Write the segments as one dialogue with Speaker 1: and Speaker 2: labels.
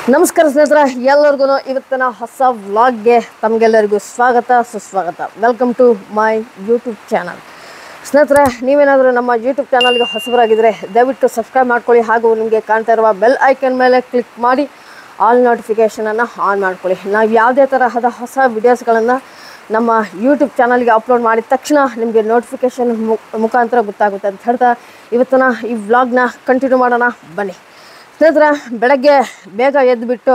Speaker 1: ನಮಸ್ಕಾರ ಸ್ನೇಹಿತರೆ ಎಲ್ಲರಿಗೂ ಇವತ್ತಿನ ಹೊಸ ವ್ಲಾಗ್ಗೆ ತಮಗೆಲ್ಲರಿಗೂ ಸ್ವಾಗತ ಸುಸ್ವಾಗತ welcome to my YouTube channel ಸ್ನೇಹಿತರೆ ನೀವೇನಾದರೂ ನಮ್ಮ ಯೂಟ್ಯೂಬ್ ಚಾನಲ್ಗೆ ಹೊಸಬರಾಗಿದ್ದರೆ ದಯವಿಟ್ಟು ಸಬ್ಸ್ಕ್ರೈಬ್ ಮಾಡ್ಕೊಳ್ಳಿ ಹಾಗೂ ನಿಮಗೆ ಕಾಣ್ತಾ ಇರುವ ಬೆಲ್ ಐಕನ್ ಮೇಲೆ ಕ್ಲಿಕ್ ಮಾಡಿ ಆಲ್ ನೋಟಿಫಿಕೇಷನನ್ನು ಆನ್ ಮಾಡ್ಕೊಳ್ಳಿ ನಾವು ಯಾವುದೇ ತರಹದ ಹೊಸ ವಿಡಿಯೋಸ್ಗಳನ್ನು ನಮ್ಮ ಯೂಟ್ಯೂಬ್ ಚಾನಲ್ಗೆ ಅಪ್ಲೋಡ್ ಮಾಡಿದ ತಕ್ಷಣ ನಿಮಗೆ ನೋಟಿಫಿಕೇಷನ್ ಮುಖಾಂತರ ಗೊತ್ತಾಗುತ್ತೆ ಅಂತ ಹೇಳ್ತಾ ಇವತ್ತಿನ ಈ ವ್ಲಾಗ್ನ ಕಂಟಿನ್ಯೂ ಮಾಡೋಣ ಬನ್ನಿ ಸ್ನೇಹಿತರೆ ಬೆಳಗ್ಗೆ ಬೇಗ ಎದ್ದುಬಿಟ್ಟು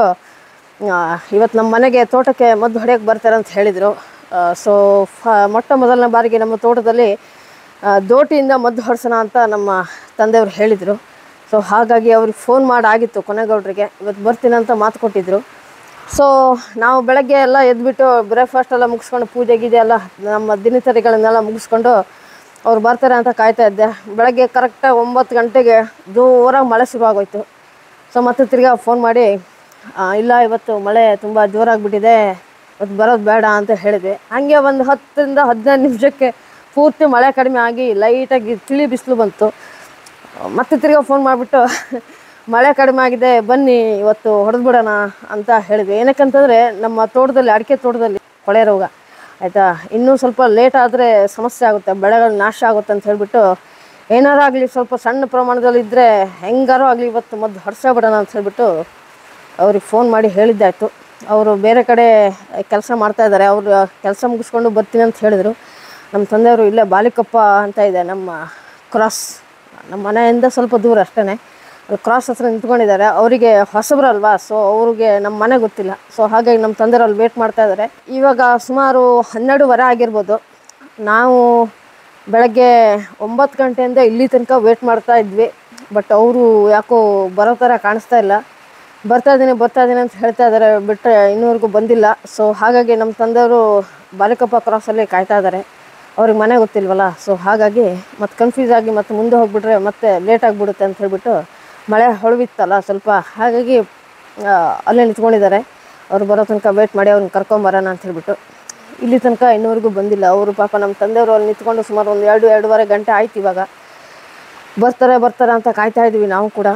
Speaker 1: ಇವತ್ತು ನಮ್ಮ ಮನೆಗೆ ತೋಟಕ್ಕೆ ಮದ್ದು ಹೊಡೆಯೋಕ್ಕೆ ಬರ್ತಾರೆ ಅಂತ ಹೇಳಿದರು ಸೊ ಫ ಮೊಟ್ಟ ಮೊದಲನೇ ಬಾರಿಗೆ ನಮ್ಮ ತೋಟದಲ್ಲಿ ಆ, ದೋಟಿಯಿಂದ ಮದ್ದು ಹೊಡ್ಸೋಣ ಅಂತ ನಮ್ಮ ತಂದೆಯವರು ಹೇಳಿದರು ಸೊ ಹಾಗಾಗಿ ಅವ್ರಿಗೆ ಫೋನ್ ಮಾಡಾಗಿತ್ತು ಕೊನೆಗೌಡ್ರಿಗೆ ಇವತ್ತು ಬರ್ತೀನಿ ಅಂತ ಮಾತು ಕೊಟ್ಟಿದ್ದರು ಸೊ ನಾವು ಬೆಳಗ್ಗೆ ಎಲ್ಲ ಎದ್ದುಬಿಟ್ಟು ಬ್ರೇಕ್ಫಾಸ್ಟ್ ಎಲ್ಲ ಮುಗಿಸ್ಕೊಂಡು ಪೂಜೆ ಗೀಜೆ ಎಲ್ಲ ನಮ್ಮ ದಿನಚರಿಗಳನ್ನೆಲ್ಲ ಮುಗಿಸ್ಕೊಂಡು ಅವ್ರು ಬರ್ತಾರೆ ಅಂತ ಕಾಯ್ತಾ ಇದ್ದೆ ಬೆಳಗ್ಗೆ ಕರೆಕ್ಟಾಗಿ ಒಂಬತ್ತು ಗಂಟೆಗೆ ಜೋರಾಗಿ ಮಳೆ ಶುರುವಾಗೋಯ್ತು ಸೊ ಮತ್ತೆ ತಿರ್ಗಾ ಫೋನ್ ಮಾಡಿ ಆ, ಇಲ್ಲ ಇವತ್ತು ಮಳೆ ತುಂಬ ಜೋರಾಗಿಬಿಟ್ಟಿದೆ ಇವತ್ತು ಬರೋದು ಬೇಡ ಅಂತ ಹೇಳಿದ್ವಿ ಹಾಗೆ ಒಂದು ಹತ್ತರಿಂದ ಹದಿನೈದು ನಿಮಿಷಕ್ಕೆ ಪೂರ್ತಿ ಮಳೆ ಕಡಿಮೆ ಆಗಿ ಲೈಟಾಗಿ ತಿಳಿ ಬಿಸಿಲು ಬಂತು ಮತ್ತೆ ತಿರ್ಗಾ ಫೋನ್ ಮಾಡಿಬಿಟ್ಟು ಮಳೆ ಕಡಿಮೆ ಆಗಿದೆ ಬನ್ನಿ ಇವತ್ತು ಹೊಡೆದು ಬಿಡೋಣ ಅಂತ ಹೇಳಿದ್ವಿ ಏನಕ್ಕಂತಂದರೆ ನಮ್ಮ ತೋಟದಲ್ಲಿ ಅಡಿಕೆ ತೋಟದಲ್ಲಿ ಕೊಳೆ ರೋಗ ಆಯಿತಾ ಇನ್ನೂ ಸ್ವಲ್ಪ ಲೇಟ್ ಆದರೆ ಸಮಸ್ಯೆ ಆಗುತ್ತೆ ಬೆಳೆಗಳು ನಾಶ ಆಗುತ್ತೆ ಅಂತ ಹೇಳಿಬಿಟ್ಟು ಏನಾರು ಆಗಲಿ ಸ್ವಲ್ಪ ಸಣ್ಣ ಪ್ರಮಾಣದಲ್ಲಿ ಇದ್ದರೆ ಹೆಂಗಾರು ಆಗಲಿ ಇವತ್ತು ಮದ್ದು ಹೊಡ್ಸೇ ಬಿಡೋಣ ಅಂತ ಹೇಳ್ಬಿಟ್ಟು ಅವ್ರಿಗೆ ಫೋನ್ ಮಾಡಿ ಹೇಳಿದ್ದಾಯಿತು ಅವರು ಬೇರೆ ಕಡೆ ಕೆಲಸ ಮಾಡ್ತಾ ಇದ್ದಾರೆ ಅವರು ಕೆಲಸ ಮುಗಿಸ್ಕೊಂಡು ಬರ್ತೀನಿ ಅಂತ ಹೇಳಿದರು ನಮ್ಮ ತಂದೆಯವರು ಇಲ್ಲೇ ಬಾಲಿಕೊಪ್ಪ ಅಂತ ಇದೆ ನಮ್ಮ ಕ್ರಾಸ್ ನಮ್ಮ ಮನೆಯಿಂದ ಸ್ವಲ್ಪ ದೂರ ಅಷ್ಟೇ ಅಲ್ಲಿ ಕ್ರಾಸ್ ಹತ್ರ ನಿಂತ್ಕೊಂಡಿದ್ದಾರೆ ಅವರಿಗೆ ಹೊಸಬ್ರಲ್ವಾ ಸೊ ಅವ್ರಿಗೆ ನಮ್ಮ ಮನೆ ಗೊತ್ತಿಲ್ಲ ಸೊ ಹಾಗಾಗಿ ನಮ್ಮ ತಂದೆಯವರು ಅಲ್ಲಿ ವೇಟ್ ಮಾಡ್ತಾ ಇದ್ದಾರೆ ಇವಾಗ ಸುಮಾರು ಹನ್ನೆರಡುವರೆ ಆಗಿರ್ಬೋದು ನಾವು ಬೆಳಗ್ಗೆ ಒಂಬತ್ತು ಗಂಟೆಯಿಂದ ಇಲ್ಲಿ ತನಕ ವೇಟ್ ಮಾಡ್ತಾ ಇದ್ವಿ ಬಟ್ ಅವರು ಯಾಕೋ ಬರೋ ಥರ ಕಾಣಿಸ್ತಾ ಇಲ್ಲ ಬರ್ತಾ ಇದ್ದೀನಿ ಬರ್ತಾ ಇದ್ದೀನಿ ಅಂತ ಹೇಳ್ತಾ ಇದ್ದಾರೆ ಬಿಟ್ಟರೆ ಇನ್ನೂವರೆಗೂ ಬಂದಿಲ್ಲ ಸೊ ಹಾಗಾಗಿ ನಮ್ಮ ತಂದೆಯವರು ಬಾಲಿಕಪ್ಪ ಕ್ರಾಸಲ್ಲಿ ಕಾಯ್ತಾ ಇದ್ದಾರೆ ಅವ್ರಿಗೆ ಮನೆ ಗೊತ್ತಿಲ್ವಲ್ಲ ಸೊ ಹಾಗಾಗಿ ಮತ್ತೆ ಕನ್ಫ್ಯೂಸ್ ಆಗಿ ಮತ್ತೆ ಮುಂದೆ ಹೋಗ್ಬಿಟ್ರೆ ಮತ್ತೆ ಲೇಟ್ ಆಗಿಬಿಡುತ್ತೆ ಅಂತ ಹೇಳ್ಬಿಟ್ಟು ಮಳೆ ಹೊಳವಿತ್ತಲ್ಲ ಸ್ವಲ್ಪ ಹಾಗಾಗಿ ಆ, ಅಲ್ಲೇ ನಿಂತ್ಕೊಂಡಿದ್ದಾರೆ ಅವ್ರು ಬರೋ ತನಕ ವೇಟ್ ಮಾಡಿ ಅವ್ರನ್ನ ಕರ್ಕೊಂಬರೋಣ ಅಂತ ಹೇಳ್ಬಿಟ್ಟು ಇಲ್ಲಿ ತನಕ ಇನ್ನೂವರೆಗೂ ಬಂದಿಲ್ಲ ಅವರು ಪಾಪ ನಮ್ಮ ತಂದೆಯವರು ಅಲ್ಲಿ ನಿಂತ್ಕೊಂಡು ಸುಮಾರು ಒಂದು ಎರಡು ಎರಡೂವರೆ ಗಂಟೆ ಆಯ್ತು ಇವಾಗ ಬರ್ತಾರೆ ಬರ್ತಾರೆ ಅಂತ ಕಾಯ್ತಾ ಇದ್ವಿ ನಾವು ಕೂಡ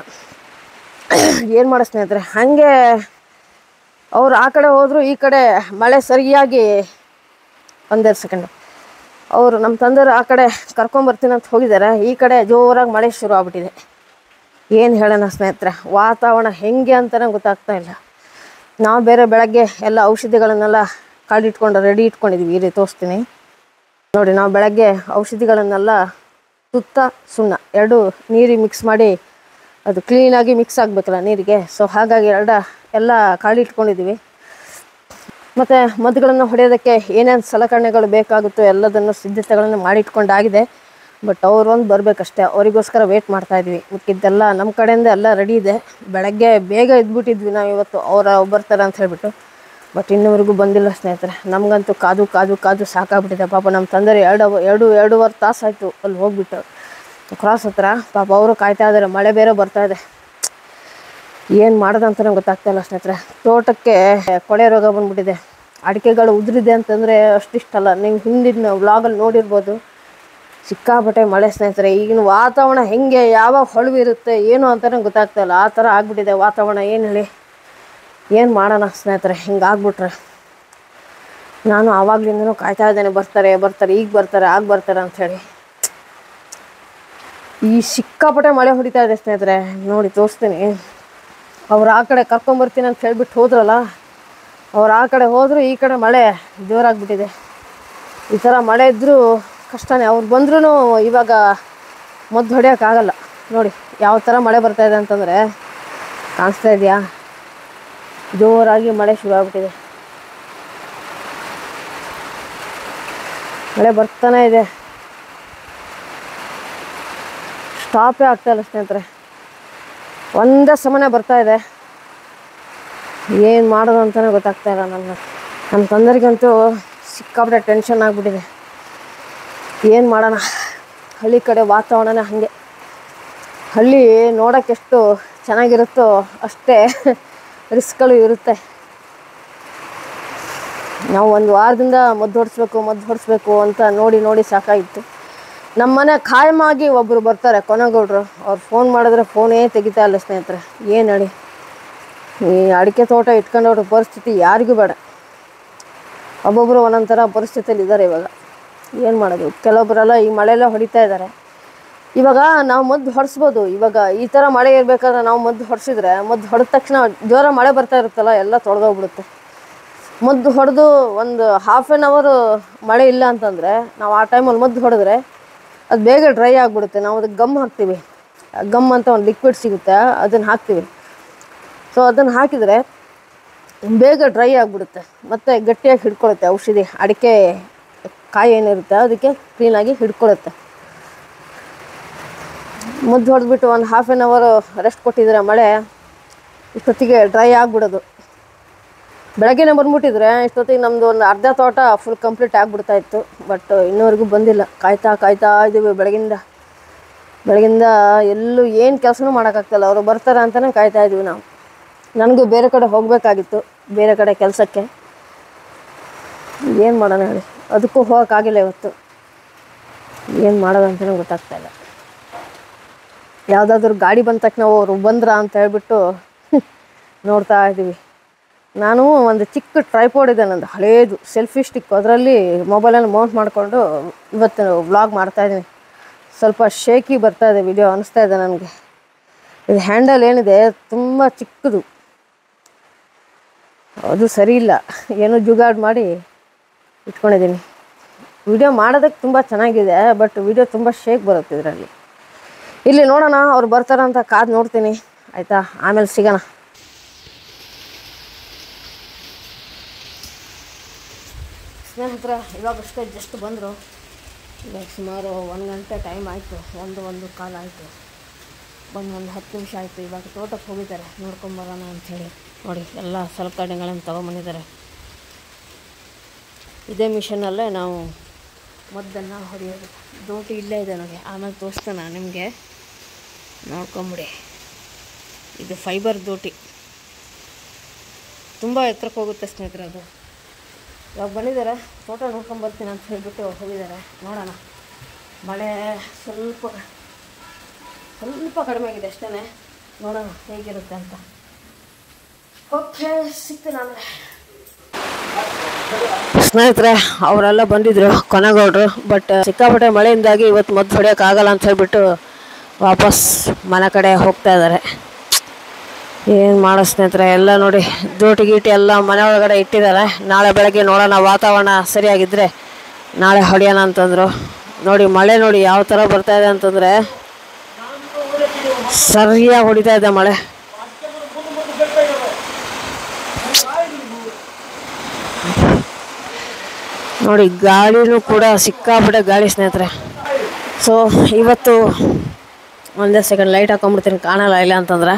Speaker 1: ಏನು ಮಾಡೋ ಸ್ನೇಹಿತರೆ ಹಾಗೆ ಅವ್ರು ಆ ಕಡೆ ಹೋದರು ಈ ಕಡೆ ಮಳೆ ಸರಿಯಾಗಿ ಒಂದೆರಡು ಸೆಕೆಂಡು ಅವರು ನಮ್ಮ ತಂದೆಯವರು ಆ ಕಡೆ ಕರ್ಕೊಂಬರ್ತೀನಿ ಅಂತ ಹೋಗಿದ್ದಾರೆ ಈ ಕಡೆ ಜೋರಾಗಿ ಮಳೆ ಶುರು ಆಗ್ಬಿಟ್ಟಿದೆ ಏನು ಹೇಳೋಣ ಸ್ನೇಹಿತರೆ ವಾತಾವರಣ ಹೆಂಗೆ ಅಂತಲೇ ಗೊತ್ತಾಗ್ತಾ ಇಲ್ಲ ನಾವು ಬೇರೆ ಬೆಳಗ್ಗೆ ಎಲ್ಲ ಔಷಧಿಗಳನ್ನೆಲ್ಲ ಕಾಡಿಟ್ಕೊಂಡು ರೆಡಿ ಇಟ್ಕೊಂಡಿದ್ವಿ ಈ ರೀತಿ ತೋರಿಸ್ತೀನಿ ನೋಡಿ ನಾವು ಬೆಳಗ್ಗೆ ಔಷಧಿಗಳನ್ನೆಲ್ಲ ತುತ್ತ ಸುಣ್ಣ ಎರಡು ನೀರಿಗೆ ಮಿಕ್ಸ್ ಮಾಡಿ ಅದು ಕ್ಲೀನಾಗಿ ಮಿಕ್ಸ್ ಆಗಬೇಕಲ್ಲ ನೀರಿಗೆ ಸೊ ಹಾಗಾಗಿ ಎರಡ ಎಲ್ಲ ಕಾಡಿಟ್ಕೊಂಡಿದ್ದೀವಿ ಮತ್ತು ಮದ್ದುಗಳನ್ನು ಹೊಡೆಯೋದಕ್ಕೆ ಏನೇನು ಸಲಕರಣೆಗಳು ಬೇಕಾಗುತ್ತೋ ಎಲ್ಲದನ್ನು ಸಿದ್ಧತೆಗಳನ್ನು ಮಾಡಿಟ್ಕೊಂಡಾಗಿದೆ ಬಟ್ ಅವ್ರು ಒಂದು ಬರಬೇಕಷ್ಟೇ ಅವರಿಗೋಸ್ಕರ ವೇಟ್ ಮಾಡ್ತಾ ಇದ್ವಿ ಉಳ್ಕಿದ್ದೆಲ್ಲ ನಮ್ಮ ಕಡೆಯಿಂದ ಎಲ್ಲ ರೆಡಿ ಇದೆ ಬೆಳಗ್ಗೆ ಬೇಗ ಎದ್ಬಿಟ್ಟಿದ್ವಿ ನಾವು ಇವತ್ತು ಅವ್ರು ಬರ್ತಾರೆ ಅಂತ ಹೇಳ್ಬಿಟ್ಟು ಬಟ್ ಇನ್ನೂವರೆಗೂ ಬಂದಿಲ್ಲ ಸ್ನೇಹಿತರೆ ನಮಗಂತೂ ಕಾದು ಕಾದು ಕಾದು ಸಾಕಾಗ್ಬಿಟ್ಟಿದೆ ಪಾಪ ನಮ್ಮ ತಂದೆ ಎರಡು ಎರಡು ಎರಡೂವರೆ ತಾಸು ಆಯಿತು ಅಲ್ಲಿ ಹೋಗ್ಬಿಟ್ಟು ಕ್ರಾಸ್ ಹತ್ರ ಪಾಪ ಅವರು ಕಾಯ್ತಾ ಇದ್ದಾರೆ ಮಳೆ ಬೇರೆ ಬರ್ತಾ ಇದೆ ಏನು ಮಾಡೋದಂತಲೇ ಗೊತ್ತಾಗ್ತಾ ಇಲ್ಲ ಸ್ನೇಹಿತರೆ ತೋಟಕ್ಕೆ ಕೊಳೆ ರೋಗ ಬಂದ್ಬಿಟ್ಟಿದೆ ಅಡಿಕೆಗಳು ಉದುರಿದೆ ಅಂತಂದರೆ ಅಷ್ಟಿಷ್ಟಲ್ಲ ನೀವು ಹಿಂದಿನ ವ್ಲಾಗಲ್ಲಿ ನೋಡಿರ್ಬೋದು ಸಿಕ್ಕಾಪಟ್ಟೆ ಮಳೆ ಸ್ನೇಹಿತರೆ ಈಗಿನ ವಾತಾವರಣ ಹೆಂಗೆ ಯಾವಾಗ ಹೊಳವಿರುತ್ತೆ ಏನು ಅಂತಲೇ ಗೊತ್ತಾಗ್ತಾ ಇಲ್ಲ ಆ ಥರ ಆಗ್ಬಿಟ್ಟಿದೆ ವಾತಾವರಣ ಏನು ಹೇಳಿ ಏನು ಮಾಡೋಣ ಸ್ನೇಹಿತರೆ ಹಿಂಗೆ ಆಗ್ಬಿಟ್ರೆ ನಾನು ಆವಾಗ್ಲಿಂದನೂ ಕಾಯ್ತಾ ಇದ್ದೇನೆ ಬರ್ತಾರೆ ಬರ್ತಾರೆ ಈಗ ಬರ್ತಾರೆ ಆಗ ಬರ್ತಾರೆ ಅಂಥೇಳಿ ಈ ಸಿಕ್ಕಾಪಟ್ಟೆ ಮಳೆ ಹೊಡಿತಾ ಇದೆ ಸ್ನೇಹಿತರೆ ನೋಡಿ ತೋರಿಸ್ತೀನಿ ಅವ್ರು ಆ ಕಡೆ ಕರ್ಕೊಂಬರ್ತೀನಿ ಅಂತ ಹೇಳ್ಬಿಟ್ಟು ಹೋದ್ರಲ್ಲ ಅವ್ರು ಆ ಕಡೆ ಹೋದ್ರು ಈ ಕಡೆ ಮಳೆ ಜೋರಾಗ್ಬಿಟ್ಟಿದೆ ಈ ಥರ ಮಳೆ ಇದ್ದರೂ ಕಷ್ಟನೇ ಅವ್ರು ಬಂದ್ರೂ ಇವಾಗ ಮದ್ದು ಹೊಡೆಯೋಕ್ಕಾಗಲ್ಲ ನೋಡಿ ಯಾವ ಥರ ಮಳೆ ಬರ್ತಾ ಇದೆ ಅಂತಂದರೆ ಕಾಣಿಸ್ತಾ ಇದೆಯಾ ಜೋರಾಗಿ ಮಳೆ ಶುರು ಆಗ್ಬಿಟ್ಟಿದೆ ಮಳೆ ಬರ್ತಾನೆ ಇದೆ ಸ್ಟಾಪೇ ಆಗ್ತಾ ಇಲ್ಲ ಸ್ನೇಹಿತರೆ ಒಂದೇ ಸಮನೆ ಬರ್ತಾ ಇದೆ ಏನು ಮಾಡೋದು ಅಂತಲೇ ಗೊತ್ತಾಗ್ತಾ ಇಲ್ಲ ನನ್ನ ನಮ್ಮ ತಂದರಿಗಂತೂ ಸಿಕ್ಕಾಪಟ್ಟೆ ಟೆನ್ಷನ್ ಆಗಿಬಿಟ್ಟಿದೆ ಏನು ಮಾಡೋಣ ಹಳ್ಳಿ ಕಡೆ ವಾತಾವರಣನೇ ಹಾಗೆ ಹಳ್ಳಿ ನೋಡೋಕ್ಕೆಷ್ಟು ಚೆನ್ನಾಗಿರುತ್ತೋ ಅಷ್ಟೇ ರಿಸ್ಕ್ಗಳು ಇರುತ್ತೆ ನಾವು ಒಂದು ವಾರದಿಂದ ಮದ್ದು ಹೊಡಿಸ್ಬೇಕು ಮದ್ದು ಹೊಡಿಸ್ಬೇಕು ಅಂತ ನೋಡಿ ನೋಡಿ ಸಾಕಾಗಿತ್ತು ನಮ್ಮ ಮನೆ ಖಾಯಮಾಗಿ ಒಬ್ಬರು ಬರ್ತಾರೆ ಕೊನೆಗೌಡ್ರು ಅವ್ರು ಫೋನ್ ಮಾಡಿದ್ರೆ ಫೋನೇ ತೆಗಿತಾ ಇಲ್ಲ ಸ್ನೇಹಿತರೆ ಏನು ಹೇಳಿ ಈ ಅಡಿಕೆ ತೋಟ ಇಟ್ಕೊಂಡವ್ರ ಪರಿಸ್ಥಿತಿ ಯಾರಿಗೂ ಬೇಡ ಒಬ್ಬೊಬ್ಬರು ಒಂದೊಂದು ಥರ ಪರಿಸ್ಥಿತಿಯಲ್ಲಿ ಇದ್ದಾರೆ ಇವಾಗ ಏನು ಮಾಡೋದು ಕೆಲವೊಬ್ಬರೆಲ್ಲ ಈ ಮಳೆಲ್ಲ ಹೊಡಿತಾ ಇದ್ದಾರೆ ಇವಾಗ ನಾವು ಮದ್ದು ಹೊಡೆಸ್ಬೋದು ಇವಾಗ ಈ ಥರ ಮಳೆ ಇರಬೇಕಾದ್ರೆ ನಾವು ಮದ್ದು ಹೊಡೆಸಿದ್ರೆ ಮದ್ದು ಹೊಡೆದ ತಕ್ಷಣ ಜೋರ ಮಳೆ ಬರ್ತಾ ಇರುತ್ತಲ್ಲ ಎಲ್ಲ ತೊಳೆದೋಗ್ಬಿಡುತ್ತೆ ಮದ್ದು ಹೊಡೆದು ಒಂದು ಹಾಫ್ ಆನ್ ಅವರು ಮಳೆ ಇಲ್ಲ ಅಂತಂದರೆ ನಾವು ಆ ಟೈಮಲ್ಲಿ ಮದ್ದು ಹೊಡೆದ್ರೆ ಅದು ಬೇಗ ಡ್ರೈ ಆಗಿಬಿಡುತ್ತೆ ನಾವು ಅದಕ್ಕೆ ಗಮ್ ಹಾಕ್ತೀವಿ ಗಮ್ ಅಂತ ಒಂದು ಲಿಕ್ವಿಡ್ ಸಿಗುತ್ತೆ ಅದನ್ನು ಹಾಕ್ತೀವಿ ಸೊ ಅದನ್ನು ಹಾಕಿದರೆ ಬೇಗ ಡ್ರೈ ಆಗಿಬಿಡುತ್ತೆ ಮತ್ತು ಗಟ್ಟಿಯಾಗಿ ಹಿಡ್ಕೊಳುತ್ತೆ ಔಷಧಿ ಅಡಿಕೆ ಕಾಯಿ ಏನಿರುತ್ತೆ ಅದಕ್ಕೆ ಕ್ಲೀನಾಗಿ ಹಿಡ್ಕೊಳುತ್ತೆ ಮದ್ದು ಹೊಡೆದ್ಬಿಟ್ಟು ಒಂದು ಹಾಫ್ ಆನ್ ಅವರು ರೆಸ್ಟ್ ಕೊಟ್ಟಿದ್ರೆ ಮಳೆ ಇಷ್ಟೊತ್ತಿಗೆ ಡ್ರೈ ಆಗಿಬಿಡೋದು ಬೆಳಗ್ಗೆನೇ ಬಂದ್ಬಿಟ್ಟಿದ್ರೆ ಇಷ್ಟೊತ್ತಿಗೆ ನಮ್ಮದು ಒಂದು ಅರ್ಧ ತೋಟ ಫುಲ್ ಕಂಪ್ಲೀಟ್ ಆಗಿಬಿಡ್ತಾ ಇತ್ತು ಬಟ್ ಇನ್ನೂವರೆಗೂ ಬಂದಿಲ್ಲ ಕಾಯ್ತಾ ಕಾಯ್ತಾ ಇದ್ದೀವಿ ಬೆಳಗಿಂದ ಬೆಳಗಿಂದ ಎಲ್ಲೂ ಏನು ಕೆಲಸನೂ ಮಾಡೋಕ್ಕಾಗ್ತಿಲ್ಲ ಅವರು ಬರ್ತಾರೆ ಅಂತಲೇ ಕಾಯ್ತಾ ಇದ್ದೀವಿ ನಾವು ನನಗೂ ಬೇರೆ ಕಡೆ ಹೋಗಬೇಕಾಗಿತ್ತು ಬೇರೆ ಕಡೆ ಕೆಲಸಕ್ಕೆ ಏನು ಮಾಡೋಣ ಹೇಳಿ ಅದಕ್ಕೂ ಹೋಗೋಕ್ಕಾಗಿಲ್ಲ ಇವತ್ತು ಏನು ಮಾಡೋದು ಅಂತಲೇ ಗೊತ್ತಾಗ್ತಾ ಇಲ್ಲ ಯಾವುದಾದ್ರೂ ಗಾಡಿ ಬಂದ ತಕ್ಷಣ ಅವರು ಬಂದ್ರಾ ಅಂತ ಹೇಳ್ಬಿಟ್ಟು ನೋಡ್ತಾ ಇದ್ದೀವಿ ನಾನು ಒಂದು ಚಿಕ್ಕ ಟ್ರೈಪೋಡ್ ಇದೆ ನಂದು ಹಳೇದು ಸೆಲ್ಫಿ ಸ್ಟಿಕ್ ಅದರಲ್ಲಿ ಮೊಬೈಲಲ್ಲಿ ಮೌಂಟ್ ಮಾಡಿಕೊಂಡು ಇವತ್ತು ವ್ಲಾಗ್ ಮಾಡ್ತಾಯಿದ್ದೀನಿ ಸ್ವಲ್ಪ ಶೇಕಿ ಬರ್ತಾ ಇದೆ ವಿಡಿಯೋ ಅನಿಸ್ತಾ ಇದೆ ನನಗೆ ಇದು ಹ್ಯಾಂಡಲ್ ಏನಿದೆ ತುಂಬ ಚಿಕ್ಕದು ಅದು ಸರಿ ಇಲ್ಲ ಏನೋ ಜುಗಾಡ್ ಮಾಡಿ ಇಟ್ಕೊಂಡಿದ್ದೀನಿ ವಿಡಿಯೋ ಮಾಡೋದಕ್ಕೆ ತುಂಬ ಚೆನ್ನಾಗಿದೆ ಬಟ್ ವಿಡಿಯೋ ತುಂಬ ಶೇಕ್ ಬರುತ್ತೆ ಇದರಲ್ಲಿ ಇಲ್ಲಿ ನೋಡೋಣ ಅವ್ರು ಬರ್ತಾರಂತ ಕಾದು ನೋಡ್ತೀನಿ ಆಯಿತಾ ಆಮೇಲೆ ಸಿಗೋಣ ಸ್ನೇಹಿತರ ಇವಾಗಷ್ಟೇ ಜಸ್ಟ್ ಬಂದರು ಇವಾಗ ಸುಮಾರು ಒಂದು ಗಂಟೆ ಟೈಮ್ ಆಯಿತು ಒಂದು ಒಂದು ಕಾಲ ಆಯಿತು ಬಂದು ಒಂದು ಹತ್ತು ನಿಮಿಷ ಆಯಿತು ಇವಾಗ ತೋಟಕ್ಕೆ ಹೋಗಿದ್ದಾರೆ ನೋಡ್ಕೊಂಬರೋಣ ಅಂಥೇಳಿ ನೋಡಿ ಎಲ್ಲ ಸಲಕರಣೆಗಳನ್ನು ತೊಗೊಂಬಂದಿದ್ದಾರೆ ಇದೇ ಮಿಷನಲ್ಲೇ ನಾವು ಮದ್ದನ್ನು ಹೊಡೆಯೋದು ದೋಟಿ ಇಲ್ಲೇ ಇದೆ ನನಗೆ ಆಮೇಲೆ ತೋರಿಸ್ತಾನೆ ನಿಮಗೆ ನೋಡ್ಕೊಂಬಿಡಿ ಇದು ಫೈಬರ್ ದೋಟಿ ತುಂಬ ಎತ್ತರಕ್ಕೆ ಹೋಗುತ್ತೆ ಸ್ನೇಹಿತರೆ ಅದು ಇವಾಗ ಬಂದಿದ್ದಾರೆ ತೋಟ ನೋಡ್ಕೊಂಡು ಬರ್ತೀನಿ ಅಂತ ಹೇಳಿಬಿಟ್ಟು ಹೋಗಿದ್ದಾರೆ ನೋಡೋಣ ಮಳೆ ಸ್ವಲ್ಪ ಸ್ವಲ್ಪ ಕಡಿಮೆ ಆಗಿದೆ ಅಷ್ಟೇ ನೋಡೋಣ ಹೇಗಿರುತ್ತೆ ಅಂತ ಓಕೆ ಸಿಗ್ತೀನಿ ಆಮೇಲೆ ಸ್ನೇಹಿತರೆ ಅವರೆಲ್ಲ ಬಂದಿದ್ರು ಕೊನೆಗೌಡ್ರು ಬಟ್ ಸಿಕ್ಕಾಪಟ್ಟೆ ಮಳೆಯಿಂದಾಗಿ ಇವತ್ತು ಮದ್ದು ಹೊಡೆಯೋಕ್ಕಾಗಲ್ಲ ಅಂತ ಹೇಳ್ಬಿಟ್ಟು ವಾಪಸ್ ಮನೆ ಕಡೆ ಹೋಗ್ತಾ ಇದ್ದಾರೆ ಏನು ಮಾಡೋ ಸ್ನೇಹಿತರೆ ಎಲ್ಲ ನೋಡಿ ದೋಟಿ ಗೀಟಿ ಎಲ್ಲ ಮನೆ ಒಳಗಡೆ ಇಟ್ಟಿದ್ದಾರೆ ನಾಳೆ ಬೆಳಗ್ಗೆ ನೋಡೋಣ ವಾತಾವರಣ ಸರಿಯಾಗಿದ್ದರೆ ನಾಳೆ ಹೊಡೆಯೋಣ ಅಂತಂದರು ನೋಡಿ ಮಳೆ ನೋಡಿ ಯಾವ ಥರ ಬರ್ತಾ ಇದೆ ಅಂತಂದರೆ ಸರಿಯಾಗಿ ಹೊಡಿತಾ ಇದೆ ಮಳೆ ನೋಡಿ ಗಾಳಿನೂ ಕೂಡ ಸಿಕ್ಕಾಪಟ್ಟೆ ಗಾಳಿ ಸ್ನೇಹಿತರೆ ಸೊ ಇವತ್ತು ಒಂದೇ ಸೆಕೆಂಡ್ ಲೈಟ್ ಹಾಕೊಂಡ್ಬಿಡ್ತೀನಿ ಕಾಣಲ್ಲ ಇಲ್ಲ ಅಂತಂದ್ರೆ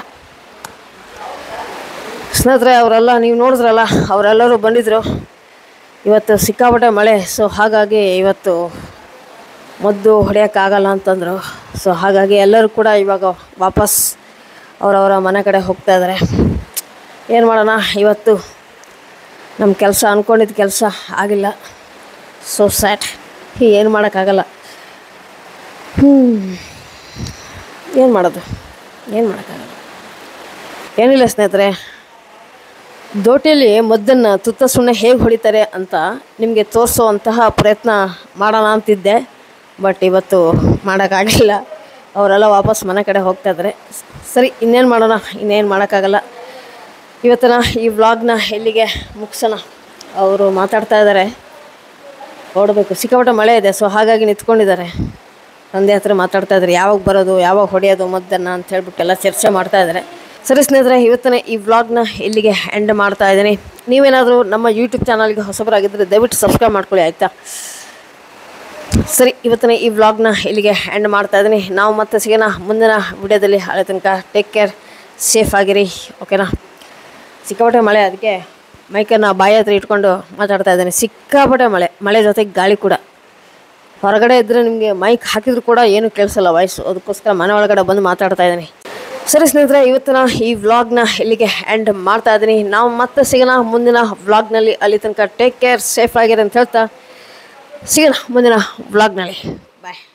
Speaker 1: ಸ್ನೇಹಿತರೆ ಅವರೆಲ್ಲ ನೀವು ನೋಡಿದ್ರಲ್ಲ ಅವರೆಲ್ಲರೂ ಬಂದಿದ್ದರು ಇವತ್ತು ಸಿಕ್ಕಾಪಟ್ಟೆ ಮಳೆ ಸೊ ಹಾಗಾಗಿ ಇವತ್ತು ಮದ್ದು ಹೊಡೆಯೋಕ್ಕಾಗಲ್ಲ ಅಂತಂದರು ಸೊ ಹಾಗಾಗಿ ಎಲ್ಲರೂ ಕೂಡ ಇವಾಗ ವಾಪಸ್ ಅವರವರ ಮನೆ ಕಡೆ ಹೋಗ್ತಾ ಇದ್ದಾರೆ ಏನು ಮಾಡೋಣ ಇವತ್ತು ನಮ್ಮ ಕೆಲಸ ಅಂದ್ಕೊಂಡಿದ್ದ ಕೆಲಸ ಆಗಿಲ್ಲ ಸೊ ಸ್ಯಾಟ್ ಏನು ಮಾಡೋಕ್ಕಾಗಲ್ಲ ಹ್ಞೂ ಏನು ಮಾಡೋದು ಏನು ಮಾಡೋಕ್ಕಾಗಲ್ಲ ಏನಿಲ್ಲ ಸ್ನೇಹಿತರೆ ದೋಟಿಯಲ್ಲಿ ಮದ್ದನ್ನು ತುತ್ತ ಸುಣ್ಣೆ ಹೇಗೆ ಹೊಡಿತಾರೆ ಅಂತ ನಿಮಗೆ ತೋರಿಸುವಂತಹ ಪ್ರಯತ್ನ ಮಾಡೋಣ ಅಂತಿದ್ದೆ ಬಟ್ ಇವತ್ತು ಮಾಡೋಕ್ಕಾಗಲಿಲ್ಲ ಅವರೆಲ್ಲ ವಾಪಸ್ ಮನೆ ಕಡೆ ಹೋಗ್ತಾ ಇದ್ದಾರೆ ಸರಿ ಇನ್ನೇನು ಮಾಡೋಣ ಇನ್ನೇನು ಮಾಡೋಕ್ಕಾಗಲ್ಲ ಇವತ್ತಿನ ಈ ವ್ಲಾಗ್ನ ಎಲ್ಲಿಗೆ ಮುಗಿಸೋಣ ಅವರು ಮಾತಾಡ್ತಾ ಇದ್ದಾರೆ ಹೊರಡಬೇಕು ಸಿಕ್ಕಾಪಟ್ಟೆ ಮಳೆ ಇದೆ ಸೊ ಹಾಗಾಗಿ ನಿಂತ್ಕೊಂಡಿದ್ದಾರೆ ತಂದೆ ಹತ್ರ ಮಾತಾಡ್ತಾ ಇದ್ದಾರೆ ಯಾವಾಗ ಬರೋದು ಯಾವಾಗ ಹೊಡೆಯೋದು ಮದ್ದನ್ನು ಅಂತ ಹೇಳ್ಬಿಟ್ಟು ಎಲ್ಲ ಚರ್ಚೆ ಮಾಡ್ತಾ ಇದ್ದಾರೆ ಸರಿ ಸ್ನೇಹಿತರೆ ಇವತ್ತಿನ ಈ ವ್ಲಾಗ್ನ ಇಲ್ಲಿಗೆ ಎಂಡ್ ಮಾಡ್ತಾ ಇದ್ದೀನಿ ನೀವೇನಾದರೂ ನಮ್ಮ ಯೂಟ್ಯೂಬ್ ಚಾನಲ್ಗೆ ಹೊಸಬರಾಗಿದ್ದರೆ ದಯವಿಟ್ಟು ಸಬ್ಸ್ಕ್ರೈಬ್ ಮಾಡ್ಕೊಳ್ಳಿ ಆಯಿತಾ ಸರಿ ಇವತ್ತಿನ ಈ ವ್ಲಾಗ್ನ ಇಲ್ಲಿಗೆ ಎಂಡ್ ಮಾಡ್ತಾ ಇದ್ದೀನಿ ನಾವು ಮತ್ತೆ ಸಿಗೋಣ ಮುಂದಿನ ವಿಡಿಯೋದಲ್ಲಿ ಹಳೆ ತನಕ ಟೇಕ್ ಕೇರ್ ಸೇಫ್ ಆಗಿರಿ ಓಕೆನಾ ಸಿಕ್ಕಾಪಟ್ಟೆ ಮಳೆ ಅದಕ್ಕೆ ಮೈಕನ್ನು ಬಾಯಿ ಹತ್ರ ಇಟ್ಕೊಂಡು ಮಾತಾಡ್ತಾ ಇದ್ದೀನಿ ಸಿಕ್ಕಾಪಟ್ಟೆ ಮಳೆ ಮಳೆ ಜೊತೆಗೆ ಗಾಳಿ ಕೂಡ ಹೊರಗಡೆ ಇದ್ದರೆ ನಿಮಗೆ ಮೈಕ್ ಹಾಕಿದ್ರು ಕೂಡ ಏನು ಕೇಳಿಸಲ್ಲ ವಾಯ್ಸು ಅದಕ್ಕೋಸ್ಕರ ಮನೆ ಒಳಗಡೆ ಬಂದು ಮಾತಾಡ್ತಾ ಇದ್ದೀನಿ ಸರಿ ಸ್ನೇಹಿತರೆ ಇವತ್ತಿನ ಈ ವ್ಲಾಗ್ನ ಇಲ್ಲಿಗೆ ಎಂಡ್ ಮಾಡ್ತಾ ಇದ್ದೀನಿ ನಾವು ಮತ್ತೆ ಸಿಗೋಣ ಮುಂದಿನ ವ್ಲಾಗ್ನಲ್ಲಿ ಅಲ್ಲಿ ತನಕ ಟೇಕ್ ಕೇರ್ ಸೇಫ್ ಆಗಿರಿ ಅಂತ ಹೇಳ್ತಾ ಸಿಗೋಣ ಮುಂದಿನ ವ್ಲಾಗ್ನಲ್ಲಿ ಬಾಯ್